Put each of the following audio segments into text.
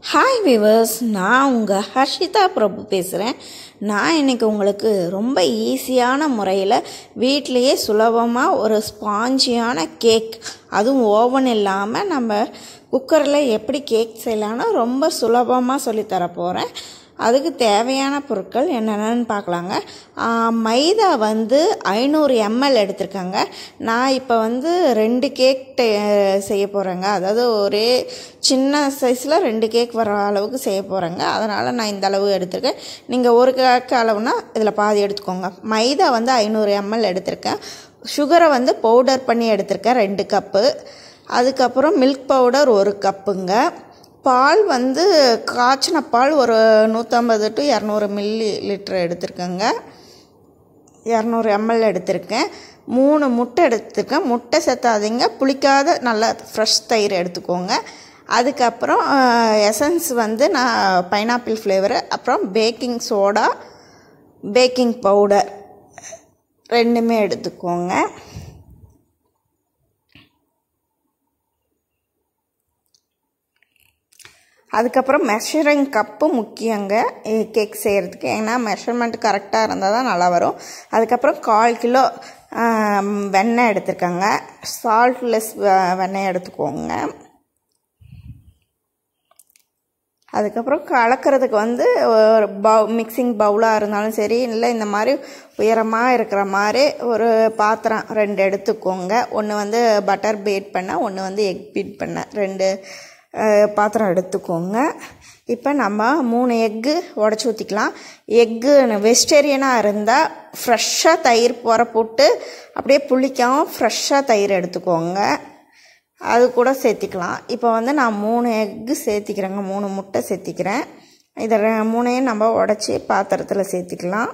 hi viewers நான் உங்கள் ஹர்ஷிதா பிரபு பேசுகிறேன் நான் இன்னைக்கு உங்களுக்கு ரொம்ப ஈஸியான முறையில் வீட்டிலையே சுலபமாக ஒரு ஸ்பாஞ்சியான கேக் அதுவும் ஓவன் இல்லாமல் நம்ம குக்கரில் எப்படி கேக் செய்யலான்னு ரொம்ப சுலபமாக சொல்லித்தர போகிறேன் அதுக்கு தேவையான பொருட்கள் என்னென்னு பார்க்கலாங்க ஆ, மைதா வந்து ஐநூறு எம்எல் எடுத்திருக்காங்க நான் இப்போ வந்து ரெண்டு கேக் டே- செய்ய போகிறேங்க அதாவது ஒரே சின்ன சைஸில் ரெண்டு கேக் வர அளவுக்கு செய்ய போகிறேங்க அதனால் நான் இந்த அளவு எடுத்திருக்கேன் நீங்கள் ஒரு கேக் அளவுனா இதில் பாதி எடுத்துக்கோங்க மைதா வந்து ஐநூறு எம்எல் எடுத்திருக்கேன் சுகரை வந்து பவுடர் பண்ணி எடுத்திருக்கேன் ரெண்டு கப்பு அதுக்கப்புறம் மில்க் பவுடர் ஒரு கப்புங்க பால் வந்து காய்ச்சின பால் ஒரு நூற்றம்பது டு இரநூறு மில்லி லிட்டர் எடுத்திருக்கேங்க இரநூறு எம்எல் எடுத்திருக்கேன் மூணு முட்டை எடுத்திருக்கேன் முட்டை சேர்த்தாதீங்க புளிக்காத நல்ல ஃப்ரெஷ் தயிர் எடுத்துக்கோங்க அதுக்கப்புறம் எசன்ஸ் வந்து நான் பைனாப்பிள் ஃப்ளேவரு அப்புறம் பேக்கிங் சோடா பேக்கிங் பவுடர் ரெண்டுமே எடுத்துக்கோங்க அதுக்கப்புறம் மெஷரிங் கப்பு முக்கியங்க கேக் செய்கிறதுக்கு ஏன்னா மெஷர்மெண்ட் கரெக்டாக இருந்தால் தான் நல்லா வரும் அதுக்கப்புறம் கால் கிலோ ஆம், வெண்ணெய் எடுத்துருக்காங்க சால்ட்லெஸ் வெண்ணெய் எடுத்துக்கோங்க அதுக்கப்புறம் கலக்கிறதுக்கு வந்து ஒரு பவு மிக்சிங் பவுலாக இருந்தாலும் சரி இல்லை இந்த மாதிரி உயரமாக இருக்கிற மாதிரி ஒரு பாத்திரம் ரெண்டு எடுத்துக்கோங்க ஒன்று வந்து பட்டர் பீட் பண்ண ஒன்று வந்து எக் பீட் பண்ண ரெண்டு அஹ், பாத்திரம் எடுத்துக்கோங்க இப்போ நம்ம மூணு எக்கு உடச்சி ஊற்றிக்கலாம் எக்கு வெஜிடேரியனாக இருந்தால் ஃப்ரெஷ்ஷாக தயிர் புற போட்டு அப்படியே புளிக்காமல் ஃப்ரெஷ்ஷாக தயிர் எடுத்துக்கோங்க அது கூட சேர்த்திக்கலாம் இப்போ வந்து நான் மூணு எக்கு சேர்த்திக்கிறேங்க மூணு முட்டை சேர்த்திக்கிறேன் இதை ரெ- மூணையும் நம்ம உடச்சி பாத்திரத்தில் சேர்த்திக்கலாம்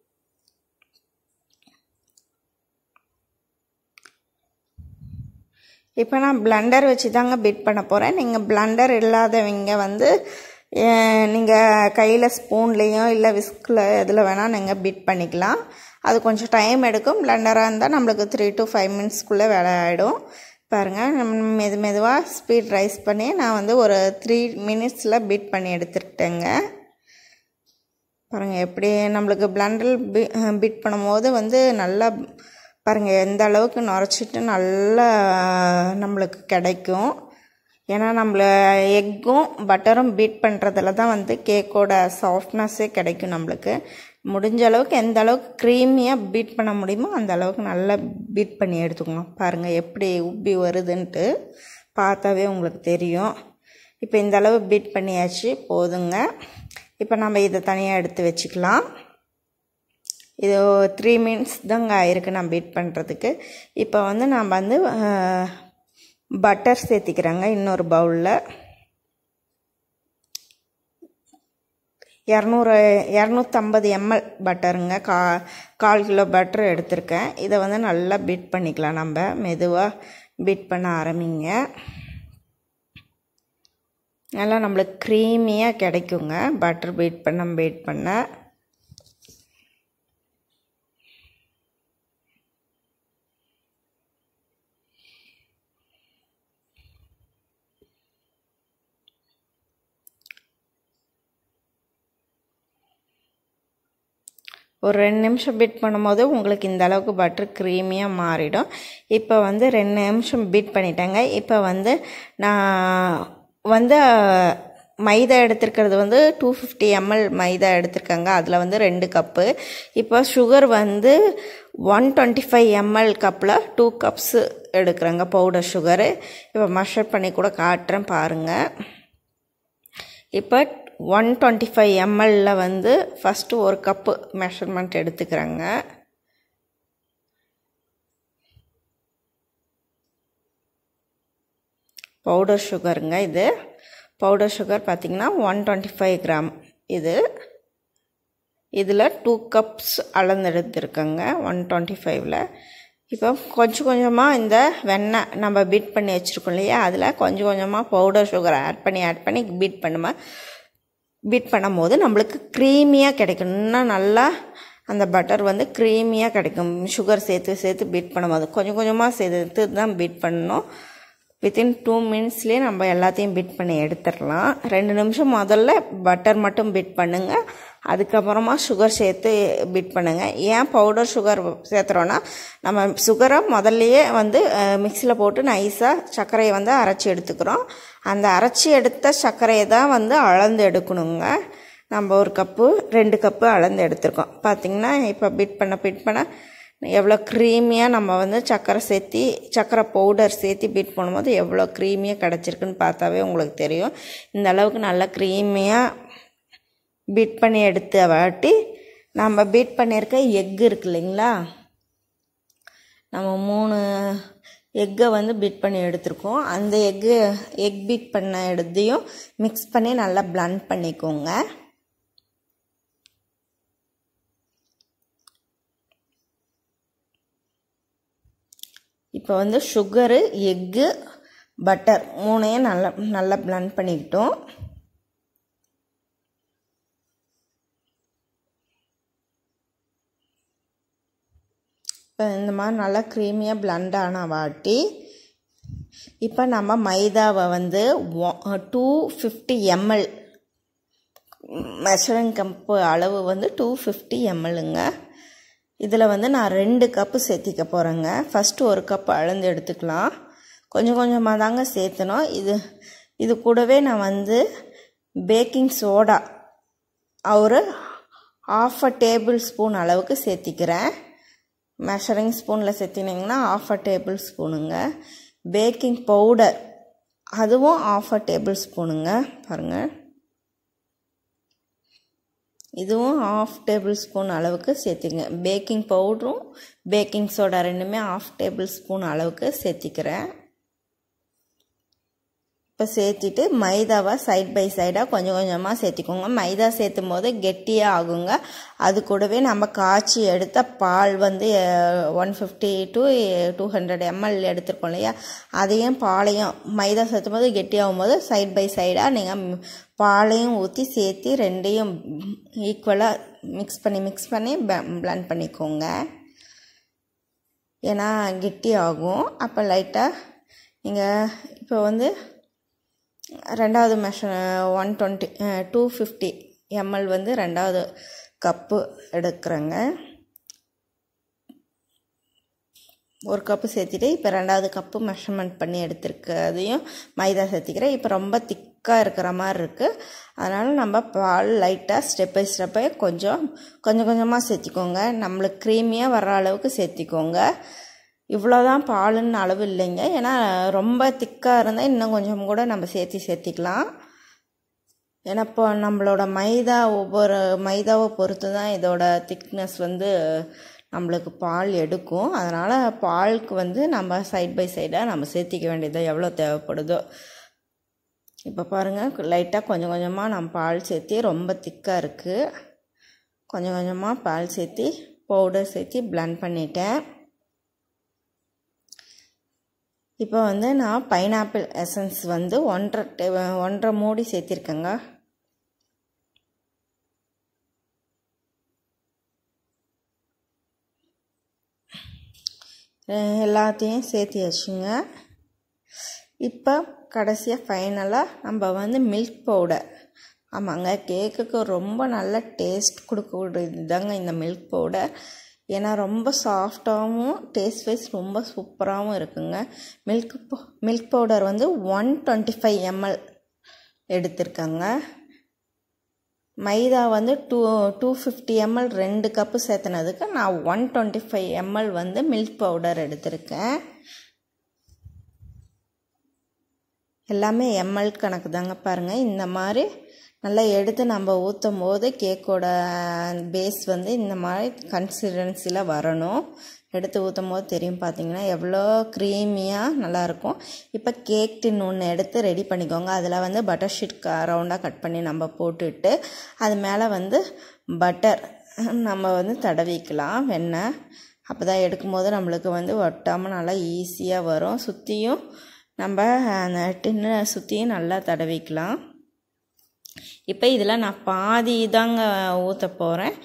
இப்போ நான் பிளண்டர் வச்சு தாங்க பீட் பண்ண போகிறேன் நீங்கள் பிளண்டர் இல்லாதவங்க வந்து நீங்கள் கையில் ஸ்பூன்லேயும் இல்லை விஸ்கில் எதில் வேணால் நீங்கள் பீட் பண்ணிக்கலாம் அது கொஞ்சம் டைம் எடுக்கும் பிளண்டராக இருந்தால் நம்மளுக்கு த்ரீ டு ஃபைவ் மினிட்ஸ்க்குள்ளே வேலை ஆகிடும் பாருங்கள் நம்ம மெது மெதுவாக ஸ்பீட் ரைஸ் பண்ணி நான் வந்து ஒரு த்ரீ மினிட்ஸில் பீட் பண்ணி எடுத்துக்கிட்டேங்க பாருங்கள் எப்படி நம்மளுக்கு பிளண்டர் பீ பீட் பண்ணும்போது வந்து நல்லா பாருங்கள் எந்த அளவுக்கு நுரைச்சிட்டு நல்லா நம்மளுக்கு கிடைக்கும் ஏன்னா நம்மள எக்கும் பட்டரும் பீட் பண்ணுறதுல தான் வந்து கேக்கோட சாஃப்ட்னஸ்ஸே கிடைக்கும் நம்மளுக்கு முடிஞ்ச அளவுக்கு எந்த அளவுக்கு க்ரீமியாக பீட் பண்ண முடியுமோ அந்த அளவுக்கு நல்லா பீட் பண்ணி எடுத்துக்கோங்க பாருங்கள் எப்படி உப்பி வருதுன்ட்டு பார்த்தாவே உங்களுக்கு தெரியும் இப்போ இந்த அளவு பீட் பண்ணியாச்சு போதுங்க இப்போ நம்ம இதை தனியாக எடுத்து வச்சுக்கலாம் இது த்ரீ மினிட்ஸ் தாங்க ஆயிருக்கு நான் பீட் பண்ணுறதுக்கு இப்போ வந்து நான் வந்து பட்டர் சேர்த்திக்கிறேங்க இன்னொரு பவுலில் இரநூறு இரநூத்தம்பது எம்எல் பட்டருங்க கா கால் கிலோ பட்டர் எடுத்திருக்கேன் இதை வந்து நல்லா பீட் பண்ணிக்கலாம் நம்ம மெதுவாக பீட் பண்ண ஆரம்பிங்க நல்லா நம்மளுக்கு க்ரீமியாக கிடைக்குங்க பட்டர் பீட் பண்ண பீட் பண்ண ஒரு ரெண்டு நிமிஷம் பீட் பண்ணும்போது உங்களுக்கு இந்த அளவுக்கு பட்டர் க்ரீமியாக மாறிடும் இப்போ வந்து ரெண்டு நிமிஷம் பீட் பண்ணிட்டேங்க இப்போ வந்து நான் வந்து மைதா எடுத்திருக்கிறது வந்து டூ ஃபிஃப்டி எம்எல் மைதா எடுத்திருக்காங்க அதில் வந்து ரெண்டு கப்பு இப்போ சுகர் வந்து ஒன் டுவெண்ட்டி ஃபைவ் எம்எல் கப்பில் டூ கப்ஸு எடுக்கிறேங்க பவுடர் சுகரு இப்போ மெஷர் பண்ணி கூட காட்டுறேன் பாருங்கள் இப்போ ஒன் டுவெண்ட்டி ஃபைவ் எம்எல்ல வந்து ஃபஸ்ட்டு ஒரு கப்பு மெஷர்மெண்ட் எடுத்துக்கிறேங்க பவுடர் சுகருங்க இது பவுடர் சுகர் பார்த்திங்கன்னா ஒன் டுவெண்ட்டி ஃபைவ் கிராம் இது இதில் டூ கப்ஸ் அளந்து எடுத்துருக்கேங்க ஒன் டுவெண்ட்டி ஃபைவ்ல இப்போ கொஞ்சம் கொஞ்சமாக இந்த வெண்ணெய் நம்ம பீட் பண்ணி வச்சுருக்கோம் இல்லையா அதில் கொஞ்சம் கொஞ்சமாக பவுடர் சுகரை ஆட் பண்ணி ஆட் பண்ணி பீட் பண்ணுமா பீட் பண்ணும்போது நம்மளுக்கு க்ரீமியாக கிடைக்கும் இன்னும் நல்லா அந்த பட்டர் வந்து க்ரீமியாக கிடைக்கும் சுகர் சேர்த்து சேர்த்து பீட் பண்ணும்போது கொஞ்சம் கொஞ்சமாக சேர்த்து தான் பீட் பண்ணணும் வித்தின் டூ மினிட்ஸ்லேயே நம்ம எல்லாத்தையும் பிட் பண்ணி எடுத்துடலாம் ரெண்டு நிமிஷம் முதல்ல பட்டர் மட்டும் பிட் பண்ணுங்கள் அதுக்கப்புறமா சுகர் சேர்த்து பிட் பண்ணுங்கள் ஏன் பவுடர் சுகர் சேர்த்துறோன்னா நம்ம சுகரை முதல்லையே வந்து மிக்சியில் போட்டு நைஸாக சர்க்கரையை வந்து அரைச்சி எடுத்துக்கிறோம் அந்த அரைச்சி எடுத்த சர்க்கரையை தான் வந்து அளந்து எடுக்கணுங்க நம்ம ஒரு கப்பு ரெண்டு கப்பு அளந்து எடுத்திருக்கோம் பார்த்திங்கன்னா இப்போ பிட் பண்ண பிட் பண்ண எவ்வளோ க்ரீமியாக நம்ம வந்து சர்க்கரை சேர்த்தி சர்க்கரை பவுடர் சேர்த்து பீட் பண்ணும்போது எவ்வளோ க்ரீமியாக கிடச்சிருக்குன்னு பார்த்தாவே உங்களுக்கு தெரியும் இந்த அளவுக்கு நல்லா க்ரீமியாக பீட் பண்ணி எடுத்த வாட்டி நம்ம பீட் பண்ணியிருக்க எக் இருக்கு இல்லைங்களா நம்ம மூணு எக்கை வந்து பீட் பண்ணி எடுத்திருக்கோம் அந்த எக்கு எக் பீட் பண்ண எடுத்தையும் மிக்ஸ் பண்ணி நல்லா பிளண்ட் பண்ணிக்கோங்க இப்போ வந்து சுகரு எக்கு பட்டர் மூணையும் நல்லா நல்லா பிளண்ட் பண்ணிக்கிட்டோம் இப்போ இந்த மாதிரி நல்லா க்ரீமியாக பிளண்ட் ஆன வாட்டி இப்போ நம்ம மைதாவை வந்து two fifty ML measuring cup அளவு வந்து டூ ஃபிஃப்டி எம்எல்லுங்க இதில் வந்து நான் ரெண்டு கப்பு சேர்த்திக்க போகிறேங்க ஃபஸ்ட்டு ஒரு கப்பு அளந்து எடுத்துக்கலாம் கொஞ்சம் கொஞ்சமாக தாங்க சேர்த்தணும் இது இது கூடவே நான் வந்து பேக்கிங் சோடா ஒரு ஆஃப் அ டேபிள் ஸ்பூன் அளவுக்கு சேர்த்திக்கிறேன் மெஷரிங் ஸ்பூனில் சேர்த்தினீங்கன்னா ஆஃப் அ டேபிள் ஸ்பூனுங்க பேக்கிங் பவுடர் அதுவும் ஆஃப் அ டேபிள் ஸ்பூனுங்க பாருங்கள் இதுவும் ஆஃப் டேபிள் ஸ்பூன் அளவுக்கு சேர்த்திங்க பேக்கிங் பவுடரும் பேக்கிங் சோடா ரெண்டுமே ஆஃப் டேபிள் ஸ்பூன் அளவுக்கு சேர்த்திக்கிறேன் இப்போ சேர்த்திட்டு மைதாவை சைட் பை சைடாக கொஞ்சம் கொஞ்சமாக சேர்த்திக்கோங்க மைதா சேர்த்தும் போது கெட்டியாக ஆகுங்க அது கூடவே நம்ம காய்ச்சி எடுத்த பால் வந்து one fifty to two hundred ml எடுத்துருக்கோம் இல்லையா அதையும் பாலையும் மைதா சேர்த்தும் போது கெட்டியாகும் போது சைட் பை சைடாக நீங்கள் பாலையும் ஊற்றி சேர்த்து ரெண்டையும் ஈக்குவலாக மிக்ஸ் பண்ணி மிக்ஸ் பண்ணி பிளண்ட் பண்ணிக்கோங்க ஏன்னா கெட்டி ஆகும் அப்போ லைட்டாக நீங்கள் இப்போ வந்து ரெண்டாவது measure one twenty to fifty ml வந்து ரெண்டாவது கப்பு எடுக்கிறேங்க ஒரு கப்பு சேர்த்துட்டு இப்போ ரெண்டாவது கப்பு மெஷர்மெண்ட் பண்ணி எடுத்துருக்கதையும் மைதா சேர்த்திக்கிறேன் இப்போ ரொம்ப திக்காக இருக்கிற மாதிரி இருக்குது அதனால் நம்ம பால் லைட்டாக ஸ்டெப் பை ஸ்டெப்பாக கொஞ்சம் கொஞ்சம் கொஞ்சமாக சேர்த்திக்கோங்க நம்மளுக்கு க்ரீமியாக வர்ற அளவுக்கு சேர்த்திக்கோங்க இவ்வளோதான் பாலுன்னு அளவு இல்லைங்க ஏன்னா ரொம்ப திக்காக இருந்தால் இன்னும் கொஞ்சம் கூட நம்ம சேர்த்தி சேர்த்திக்கலாம் ஏன்னா இப்போ நம்மளோட மைதா ஒவ்வொரு மைதாவை பொறுத்து தான் இதோட திக்னஸ் வந்து நம்மளுக்கு பால் எடுக்கும் அதனால் பாலுக்கு வந்து நம்ம சைட் பை சைடாக நம்ம சேர்த்திக்க வேண்டியது எவ்வளோ தேவைப்படுதோ இப்போ பாருங்கள் லைட்டாக கொஞ்சம் கொஞ்சமாக நம்ம பால் சேர்த்தி ரொம்ப திக்காக இருக்குது கொஞ்சம் கொஞ்சமாக பால் சேர்த்தி பவுடர் சேர்த்தி பிளண்ட் பண்ணிட்டேன் இப்போ வந்து நான் பைனாப்பிள் எசன்ஸ் வந்து ஒன்றரை ஒன்றரை மூடி சேர்த்திருக்கேங்க எல்லாத்தையும் சேர்த்தியாச்சுங்க இப்போ கடைசியாக ஃபைனலாக நம்ம வந்து மில்க் பவுடர் ஆமாங்க கேக்குக்கு ரொம்ப நல்ல டேஸ்ட் கொடுக்கக்கூடியது தாங்க இந்த மில்க் பவுடர் ஏன்னா ரொம்ப சாஃப்டாகவும் டேஸ்ட் வைஸ் ரொம்ப சூப்பராகவும் இருக்குங்க மில்க் மில்க் பவுடர் வந்து ஒன் டுவெண்ட்டி ஃபைவ் எம்எல் எடுத்திருக்கேங்க மைதா வந்து டூ டூ ஃபிஃப்டி எம்எல் ரெண்டு கப்பு சேர்த்துனதுக்கு நான் ஒன் டுவெண்ட்டி ஃபைவ் எம்எல் வந்து மில்க் பவுடர் எடுத்திருக்கேன் எல்லாமே எம்எல் கணக்கு தாங்க பாருங்கள் இந்த மாதிரி நல்லா எடுத்து நம்ம ஊற்றும் போது கேக்கோட பேஸ் வந்து இந்த மாதிரி கன்சிஸ்டன்சியில் வரணும் எடுத்து ஊற்றும் போது தெரியும் பார்த்தீங்கன்னா எவ்வளோ க்ரீமியாக நல்லாயிருக்கும் இப்போ கேக் டின் ஒன்று எடுத்து ரெடி பண்ணிக்கோங்க அதில் வந்து பட்டர் ஷீட் ரவுண்டாக கட் பண்ணி நம்ம போட்டுட்டு அது மேலே வந்து பட்டர் நம்ம வந்து தடவிக்கலாம் வெண்ணெய் அப்போ தான் எடுக்கும்போது நம்மளுக்கு வந்து ஒட்டாமல் நல்லா ஈஸியாக வரும் சுற்றியும் நம்ம அந்த டின்னை சுற்றியும் நல்லா தடவிக்கலாம் இப்போ இதில் நான் பாதி தாங்க ஊற்ற போகிறேன்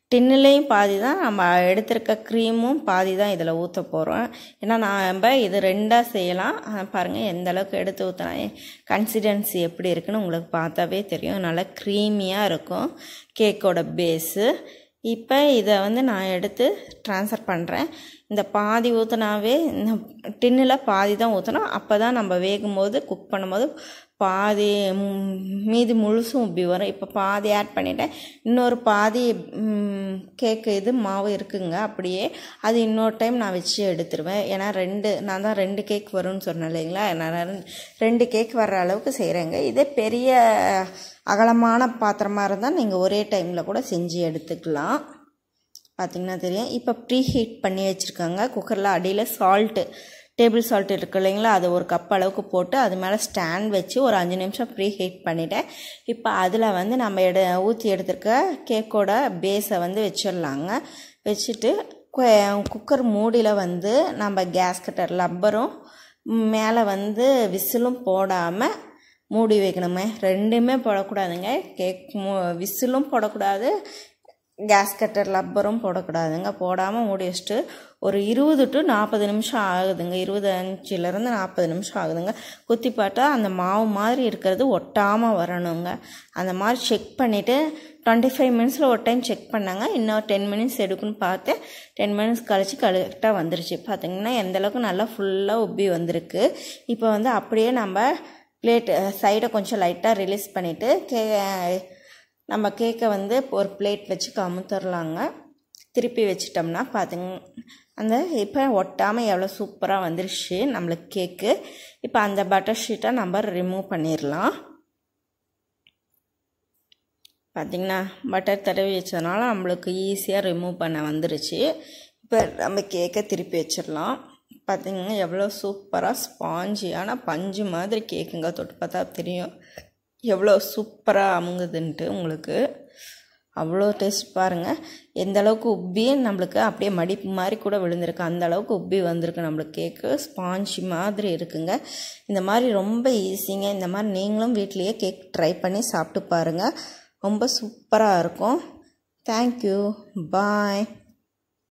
டின்னுலேயும் பாதி தான் நம்ம எடுத்திருக்க க்ரீமும் பாதி தான் இதில் ஊற்ற போகிறோம் ஏன்னா நம்ம இது ரெண்டாக செய்யலாம் பாருங்கள் எந்த அளவுக்கு எடுத்து ஊற்றினா கன்சிடென்சி எப்படி இருக்குன்னு உங்களுக்கு பார்த்தாவே தெரியும் நல்லா க்ரீமியாக இருக்கும் கேக்கோட பேஸு இப்போ இதை வந்து நான் எடுத்து ட்ரான்ஸ்ஃபர் பண்ணுறேன் இந்த பாதி ஊற்றினாவே இந்த டின்னில் பாதி தான் ஊற்றணும் அப்போ தான் நம்ம வேகும்போது குக் பண்ணும்போது பாதி மீதி முழுசும் உப்பி வரும் இப்போ பாதி ஆட் பண்ணிட்டேன் இன்னொரு பாதி கேக்கு இது மாவு இருக்குங்க அப்படியே அது இன்னொரு டைம் நான் வச்சு எடுத்துருவேன் ஏன்னா ரெண்டு நான் தான் ரெண்டு கேக் வரும்னு சொன்னேன் இல்லைங்களா நான் ரெண்டு கேக் வர்ற அளவுக்கு செய்கிறேங்க இதே பெரிய அகலமான பாத்திரமாக இருந்தால் நீங்கள் ஒரே டைமில் கூட செஞ்சு எடுத்துக்கலாம் பார்த்திங்கன்னா தெரியும் இப்போ ப்ரீ ஹீட் பண்ணி வச்சுருக்காங்க குக்கரில் அடியில் சால்ட்டு டேபிள் சால்ட் இருக்கு இல்லைங்களா அது ஒரு கப் அளவுக்கு போட்டு அது மேலே ஸ்டாண்ட் வச்சு ஒரு அஞ்சு நிமிஷம் ப்ரீ ஹீட் பண்ணிவிட்டேன் இப்போ அதில் வந்து நம்ம எடு ஊற்றி எடுத்துருக்க கேக்கோட பேஸை வந்து வச்சிடலாங்க வச்சுட்டு குக்கர் மூடியில் வந்து நம்ம கேஸ் கட்டர் லப்பரும் மேலே வந்து விசிலும் போடாமல் மூடி வைக்கணுமே ரெண்டுமே போடக்கூடாதுங்க கேக் மூ விசிலும் போடக்கூடாது கேஸ் கட்டர் லப்பரும் போடக்கூடாதுங்க போடாமல் மூடி வச்சுட்டு ஒரு இருபது டு நாற்பது நிமிஷம் ஆகுதுங்க இருபது அஞ்சுலேருந்து நாற்பது நிமிஷம் ஆகுதுங்க குத்தி பார்த்தா அந்த மாவு மாதிரி இருக்கிறது ஒட்டாமல் வரணுங்க அந்த மாதிரி செக் பண்ணிவிட்டு டுவெண்ட்டி ஃபைவ் மினிட்ஸில் ஒரு டைம் செக் பண்ணாங்க இன்னும் டென் மினிட்ஸ் எடுக்குன்னு பார்த்து டென் மினிட்ஸ் கழிச்சு கரெக்டாக வந்துருச்சு பார்த்திங்கன்னா எந்தளவுக்கு நல்லா ஃபுல்லாக உப்பி வந்திருக்கு இப்போ வந்து அப்படியே நம்ம பிளேட் சைடை கொஞ்சம் லைட்டாக ரிலீஸ் பண்ணிவிட்டு கே நம்ம கேக்கை வந்து ஒரு பிளேட் வச்சு கமுத்தரலாங்க திருப்பி வச்சிட்டோம்னா பார்த்துங்க அந்த இப்போ ஒட்டாமல் எவ்வளோ சூப்பராக வந்துருச்சு நம்மளுக்கு கேக்கு இப்போ அந்த பட்டர் ஷீட்டை நம்ம ரிமூவ் பண்ணிடலாம் பார்த்திங்கன்னா பட்டர் தடவி வச்சதுனால நம்மளுக்கு ஈஸியாக ரிமூவ் பண்ண வந்துருச்சு இப்போ நம்ம கேக்கை திருப்பி வச்சிடலாம் பார்த்திங்கன்னா எவ்வளோ சூப்பராக ஸ்பாஞ்சியான பஞ்சு மாதிரி கேக்குங்க தொட்டு பார்த்தா தெரியும் எவ்வளோ சூப்பராக அமுங்குதுன்ட்டு உங்களுக்கு அவ்வளோ டேஸ்ட் பாருங்கள் எந்த அளவுக்கு உப்பி நம்மளுக்கு அப்படியே மடிப்பு மாதிரி கூட விழுந்திருக்கு அந்த அளவுக்கு உப்பி வந்திருக்கு நம்மளுக்கு கேக்கு ஸ்பாஞ்சி மாதிரி இருக்குங்க இந்த மாதிரி ரொம்ப ஈஸிங்க இந்த மாதிரி நீங்களும் வீட்லேயே கேக் ட்ரை பண்ணி சாப்பிட்டு பாருங்கள் ரொம்ப சூப்பராக இருக்கும் தேங்க்யூ பாய்